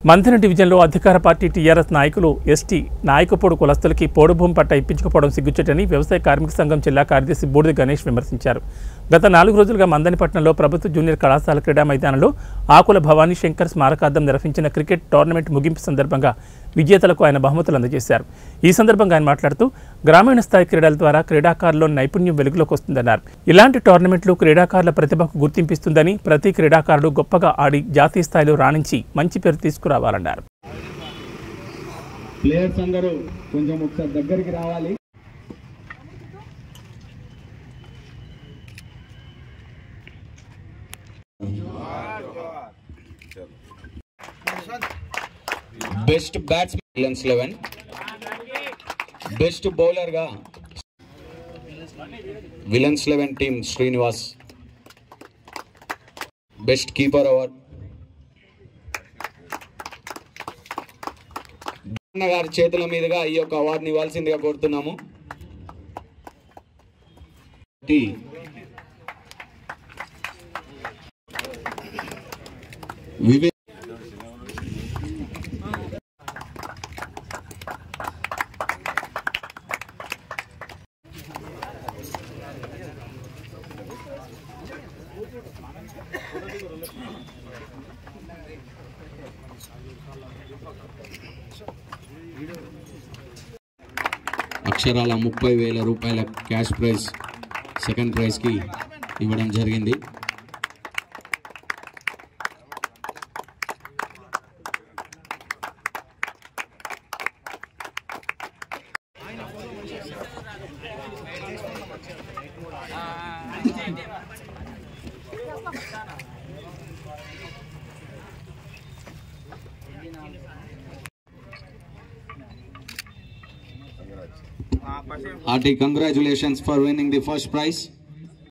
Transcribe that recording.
మంథన డివిజన్లో అధికార పార్టీ టీఆర్ఎస్ నాయకులు ఎస్టీ నాయకపోడు కులస్తులకి పోడు భూమి పట్ట ఇప్పించకపోవడం సిగ్గుచేటని వ్యవసాయ కార్మిక సంఘం జిల్లా కార్యదర్శి బూడిద గణేష్ విమర్శించారు గత నాలుగు రోజులుగా మందనిపట్నంలో ప్రభుత్వ జూనియర్ కళాశాల క్రీడా మైదానంలో ఆకుల భవానీ శంకర్ స్మారకార్థం నిర్వహించిన క్రికెట్ టోర్నమెంట్ ముగింపు సందర్భంగా విజేతలకు ఆయన బహుమతులు అందజేశారు ఈ సందర్భంగా ఆయన మాట్లాడుతూ గ్రామీణ స్థాయి క్రీడల ద్వారా క్రీడాకారుల్లో నైపుణ్యం వెలుగులోకి వస్తుందన్నారు ఇలాంటి టోర్నమెంట్లు క్రీడాకారుల ప్రతిభకు గుర్తింపిస్తుందని ప్రతి క్రీడాకారుడు గొప్పగా ఆడి జాతీయ స్థాయిలో రాణించి మంచి పేరు తీసుకురావాలన్నారు ప్లేయర్స్ అందరూ కొంచెం ఒకసారి దగ్గరికి రావాలి best batsmen villains eleven best బౌలర్గా villains eleven team Srinivas best keeper over గారి చేతుల మీదుగా ఈ యొక్క అవార్డుని ఇవ్వాల్సిందిగా కోరుతున్నాము వివేక్ అక్షరాల ముప్పై వేల రూపాయల క్యాష్ ప్రైజ్ సెకండ్ ప్రైజ్కి ఇవ్వడం జరిగింది Hearty congratulations for winning the first prize.